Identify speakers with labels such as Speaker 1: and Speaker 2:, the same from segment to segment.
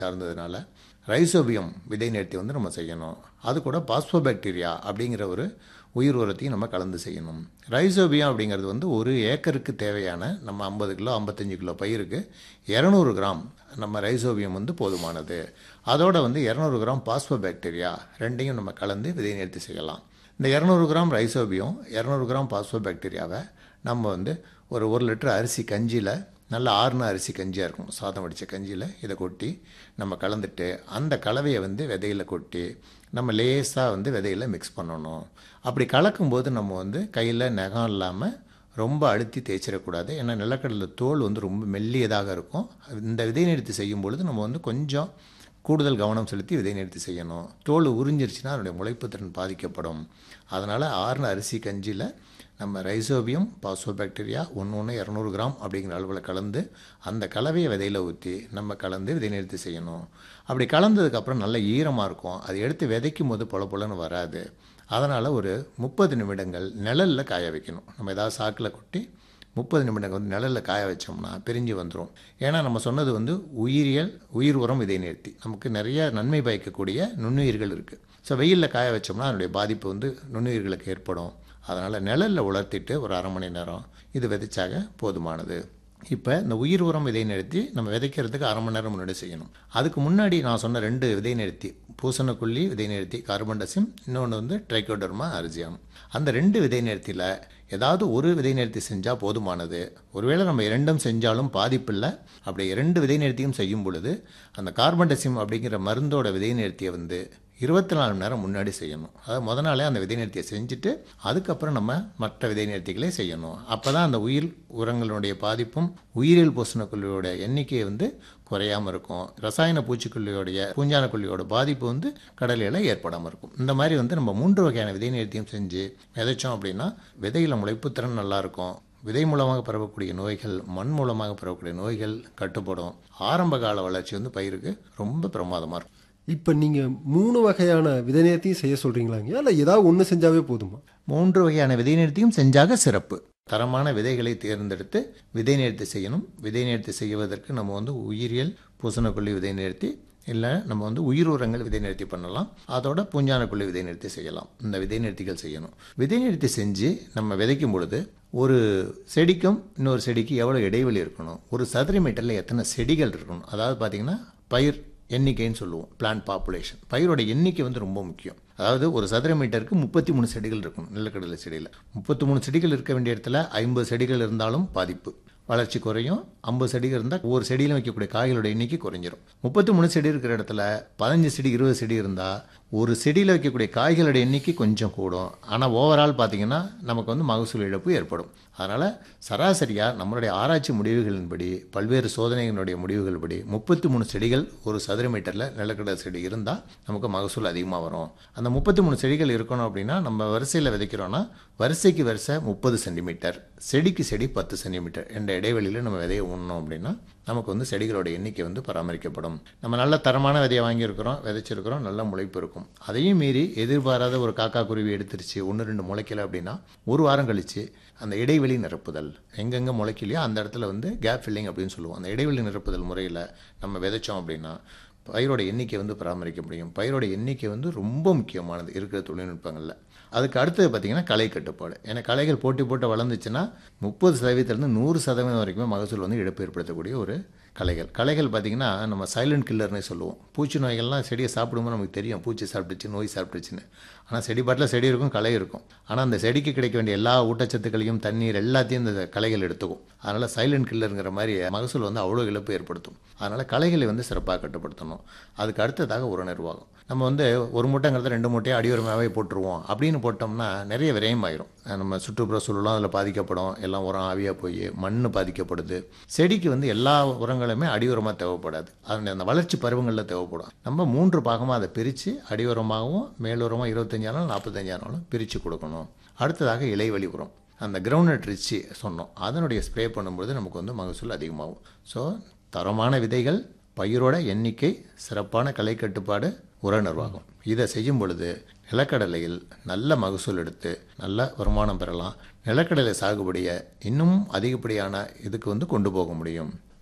Speaker 1: சார்ந்ததுனால rhizobium விதை நேர்த்தி வந்து நம்ம செய்யணும் அது கூட பாஸ்போபாக்டீரியா அப்படிங்கிற ஒரு உயிர் உரத்தையும் நம்ம கலந்து செய்யணும் ரைசோபியம் அப்படிங்கிறது வந்து ஒரு ஏக்கருக்கு தேவையான நம்ம ஐம்பது கிலோ ஐம்பத்தஞ்சு கிலோ பயிருக்கு இரநூறு கிராம் நம்ம ரைசோபியம் வந்து போதுமானது அதோட வந்து இரநூறு கிராம் பாஸ்போபாக்டீரியா ரெண்டையும் நம்ம கலந்து விதை நேர்த்தி செய்யலாம் இந்த இரநூறு கிராம் ரைசோபியம் இரநூறு கிராம் பாஸ்போபாக்டீரியாவை நம்ம வந்து ஒரு ஒரு லிட்டர் அரிசி கஞ்சியில் நல்ல ஆறுன அரிசி கஞ்சியாக இருக்கும் சாதம் வடித்த கஞ்சியில் இதை கொட்டி நம்ம கலந்துட்டு அந்த கலவையை வந்து விதையில் கொட்டி நம்ம லேசாக வந்து விதையில் மிக்ஸ் பண்ணணும் அப்படி கலக்கும்போது நம்ம வந்து கையில் நகம் இல்லாமல் ரொம்ப அழுத்தி தேய்ச்சிடக்கூடாது ஏன்னா நிலக்கடலை தோல் வந்து ரொம்ப மெல்லியதாக இருக்கும் இந்த விதை நிறுத்தி செய்யும் பொழுது நம்ம வந்து கொஞ்சம் கூடுதல் கவனம் செலுத்தி விதை நிறுத்தி செய்யணும் தோல் உறிஞ்சிருச்சுன்னா அதனுடைய முளைப்பு திறன் பாதிக்கப்படும் அதனால் ஆறுன அரிசி கஞ்சியில் நம்ம ரைசோபியம் பாஸ்போபாக்டீரியா ஒன்று ஒன்று இரநூறு கிராம் அப்படிங்கிற அளவில் கலந்து அந்த கலவையை விதையில் ஊற்றி நம்ம கலந்து விதை நிறுத்தி செய்யணும் அப்படி கலந்ததுக்கப்புறம் நல்ல ஈரமாக இருக்கும் அது எடுத்து விதைக்கும் போது பொல பொலன்னு வராது அதனால் ஒரு முப்பது நிமிடங்கள் நிழலில் காய வைக்கணும் நம்ம ஏதாவது சாக்கில் கொட்டி முப்பது நிமிடங்கள் வந்து நிழலில் காய வச்சோம்னா பிரிஞ்சு வந்துடும் ஏன்னா நம்ம சொன்னது வந்து உயிரியல் உயிர் உரம் விதை நிறுத்தி நமக்கு நிறைய நன்மை பயக்கக்கூடிய நுண்ணுயிர்கள் இருக்குது ஸோ வெயிலில் காய வச்சோம்னா அதனுடைய பாதிப்பு வந்து நுண்ணுயிர்களுக்கு ஏற்படும் அதனால் நிழலில் உலர்த்திட்டு ஒரு அரை மணி நேரம் இது விதைச்சாக போதுமானது இப்போ இந்த உயிர் உரம் விதை நிறுத்தி நம்ம விதைக்கிறதுக்கு அரை மணி நேரம் முன்னாடி செய்யணும் அதுக்கு முன்னாடி நான் சொன்ன ரெண்டு விதை நிறுத்தி பூசணக்குள்ளி விதை நிறுத்தி கார்பன் டசிம் இன்னொன்று வந்து ட்ரைகோடர்மா அரிசியம் அந்த ரெண்டு விதை நிறுத்தியில் ஏதாவது ஒரு விதை நிறுத்தி செஞ்சால் போதுமானது ஒருவேளை நம்ம இரண்டும் செஞ்சாலும் பாதிப்பில்லை அப்படி இரண்டு விதை நிறுத்தியும் செய்யும் பொழுது அந்த கார்பன் டசிம் அப்படிங்கிற மருந்தோட விதை நிறுத்தியை வந்து இருபத்தி நாலு மணி நேரம் முன்னாடி செய்யணும் அதாவது முத நாளே அந்த விதை நிறுத்தியை செஞ்சுட்டு அதுக்கப்புறம் நம்ம மற்ற விதை நிறுத்திகளே செய்யணும் அப்போ தான் அந்த உயிர் உரங்களுடைய பாதிப்பும் உயிரியல் பூசணக்கொல்லியோட எண்ணிக்கையை வந்து குறையாமல் இருக்கும் ரசாயன பூச்சிக்கொல்லியோடைய பூஞ்சானக்கொல்லியோட பாதிப்பு வந்து கடலையில் ஏற்படாமல் இருக்கும் இந்த மாதிரி வந்து நம்ம மூன்று வகையான விதை நிறுத்தியும் செஞ்சு விதைச்சோம் அப்படின்னா விதையில் முளைப்புத்திறன் நல்லாயிருக்கும் விதை மூலமாக பரவக்கூடிய நோய்கள் மண் மூலமாக பரவக்கூடிய நோய்கள் கட்டுப்படும் ஆரம்ப கால வளர்ச்சி வந்து பயிருக்கு ரொம்ப பிரமாதமாக இருக்கும்
Speaker 2: இப்போ நீங்கள் மூணு வகையான விதை நேர்த்தியும் செய்ய சொல்கிறீங்களாங்க இல்லை ஏதாவது ஒன்று செஞ்சாவே போதுமா
Speaker 1: மூன்று வகையான விதை நிறுத்தியும் செஞ்சாக சிறப்பு தரமான விதைகளை தேர்ந்தெடுத்து விதை நிறுத்தி செய்யணும் விதை நிறுத்தி செய்வதற்கு நம்ம வந்து உயிரியல் பூசணக்கொல்லி விதை நிறுத்தி இல்லை நம்ம வந்து உயிர் உரங்கள் விதை நிறுத்தி பண்ணலாம் அதோட பூஞ்சானக்கொல்லி விதை நிறுத்தி செய்யலாம் இந்த விதை நிறுத்திகள் செய்யணும் விதை நிறுத்தி செஞ்சு நம்ம விதைக்கும் பொழுது ஒரு செடிக்கும் இன்னொரு செடிக்கு எவ்வளோ இடைவெளி இருக்கணும் ஒரு சதுர மீட்டரில் எத்தனை செடிகள் இருக்கணும் அதாவது பார்த்திங்கன்னா பயிர் எண்ணிக்கைன்னு சொல்லுவோம் பிளான்ட் பாப்புலேஷன் பயிரோட எண்ணிக்கை வந்து ரொம்ப முக்கியம் அதாவது ஒரு சதுர மீட்டருக்கு முப்பத்தி மூணு செடிகள் இருக்கணும் நிலக்கடலை செடியில் முப்பத்தி மூணு செடிகள் இருக்க வேண்டிய இடத்துல ஐம்பது செடிகள் இருந்தாலும் பாதிப்பு வளர்ச்சி குறையும் ஐம்பது செடிகள் இருந்தால் ஒவ்வொரு செடியிலும் வைக்கக்கூடிய காய்களோட எண்ணிக்கை குறைஞ்சிரும் முப்பத்தி மூணு செடி இருக்கிற இடத்துல பதினஞ்சு செடி இருபது செடி இருந்தால் ஒரு செடியில் வைக்கக்கூடிய காய்களோட எண்ணிக்கை கொஞ்சம் கூடும் ஆனால் ஓவரால் பார்த்தீங்கன்னா நமக்கு வந்து மகசூல் இழப்பு ஏற்படும் அதனால் சராசரியாக நம்மளுடைய ஆராய்ச்சி முடிவுகளின்படி பல்வேறு சோதனைகளுடைய முடிவுகள் படி முப்பத்தி மூணு செடிகள் ஒரு சதுர மீட்டரில் நிலக்கடலை செடி இருந்தால் நமக்கு மகசூல் அதிகமாக வரும் அந்த முப்பத்தி மூணு செடிகள் இருக்கணும் அப்படின்னா நம்ம வரிசையில் விதைக்கிறோன்னா வரிசைக்கு வரிசை முப்பது சென்டிமீட்டர் செடிக்கு செடி பத்து சென்டிமீட்டர் என்ற இடைவெளியில் நம்ம விதையை ஊனணும் அப்படின்னா நமக்கு வந்து செடிகளோட எண்ணிக்கை வந்து பராமரிக்கப்படும் நம்ம நல்ல தரமான விதையை வாங்கியிருக்கிறோம் விதைச்சிருக்கிறோம் நல்ல முளைப்பு இருக்கும் அதையும் மீறி எதிர்பாராத ஒரு காக்கா குருவி எடுத்துருச்சு ஒன்று ரெண்டு முளைக்கல அப்படின்னா ஒரு வாரம் கழித்து அந்த இடைவெளி நிரப்புதல் எங்கெங்கே முளைக்கலையோ அந்த இடத்துல வந்து கேப் ஃபில்லிங் அப்படின்னு சொல்லுவோம் அந்த இடைவெளி நிரப்புதல் முறையில் நம்ம விதைச்சோம் அப்படின்னா பயிரோட எண்ணிக்கை வந்து பராமரிக்க முடியும் பயிரோட எண்ணிக்கை வந்து ரொம்ப முக்கியமானது இருக்கிற தொழில்நுட்பங்களில் அதுக்கு அடுத்தது பார்த்திங்கன்னா களை கட்டுப்பாடு ஏன்னா களைகள் போட்டி போட்டு வளர்ந்துச்சுன்னா முப்பது சதவீதத்துலேருந்து நூறு சதவீதம் வரைக்குமே மகசூல் வந்து இழப்பு ஏற்படுத்தக்கூடிய ஒரு களைகள் களைகள் பார்த்திங்கன்னா நம்ம சைலண்ட் கில்லர்னே சொல்லுவோம் பூச்சி நோய்கள்லாம் செடியை சாப்பிடும்போது நமக்கு தெரியும் பூச்சி சாப்பிட்டுச்சு நோய் சாப்பிட்டுச்சுன்னு ஆனால் செடி பாட்டில் செடி இருக்கும் களை இருக்கும் ஆனால் அந்த செடிக்கு கிடைக்க வேண்டிய எல்லா ஊட்டச்சத்துக்களையும் தண்ணீர் எல்லாத்தையும் இந்த களைகள் எடுத்துக்கும் அதனால் சைலண்ட் கில்லருங்கிற மாதிரி மகசூல் வந்து அவ்வளோ இழப்பு ஏற்படுத்தும் அதனால் களைகளை வந்து சிறப்பாக கட்டுப்படுத்தணும் அதுக்கு அடுத்ததாக உர நிர்வாகம் நம்ம வந்து ஒரு மூட்டைங்கிறத ரெண்டு மூட்டையை அடியுரமாகவே போட்டுருவோம் அப்படின்னு போட்டோம்னா நிறைய விரயம் ஆயிரும் நம்ம சுற்றுப்புற சூழலும் அதில் பாதிக்கப்படும் எல்லாம் உரம் ஆவியாக போய் மண் பாதிக்கப்படுது செடிக்கு வந்து எல்லா உரங்களுமே அடியுரமாக தேவைப்படாது அதனுடைய அந்த வளர்ச்சி பருவங்களில் தேவைப்படும் நம்ம மூன்று பாகமாக அதை பிரித்து அடியுரமாகவும் மேலுரமாக இருபத்தஞ்சானாலும் நாற்பத்தஞ்சானாலும் பிரித்து கொடுக்கணும் அடுத்ததாக இலைவெளி உரம் அந்த கிரவுண்ட் ரிச்சி சொன்னோம் அதனுடைய ஸ்ப்ரே பண்ணும்போது நமக்கு வந்து மகசூல் அதிகமாகும் ஸோ தரமான விதைகள் பயிரோட எண்ணிக்கை சிறப்பான கலை கட்டுப்பாடு உர நிர்வாகம் இதை செய்யும் பொழுது நிலக்கடலையில் நல்ல மகசூல் எடுத்து நல்ல வருமானம் பெறலாம் நிலக்கடலை சாகுபடியை இன்னும் அதிகப்படியான இதுக்கு வந்து கொண்டு போக முடியும்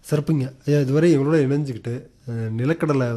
Speaker 2: சிறப்புங்க ஐயா இதுவரை எங்களோட இணைஞ்சுக்கிட்டு அஹ், நிலக்கடலை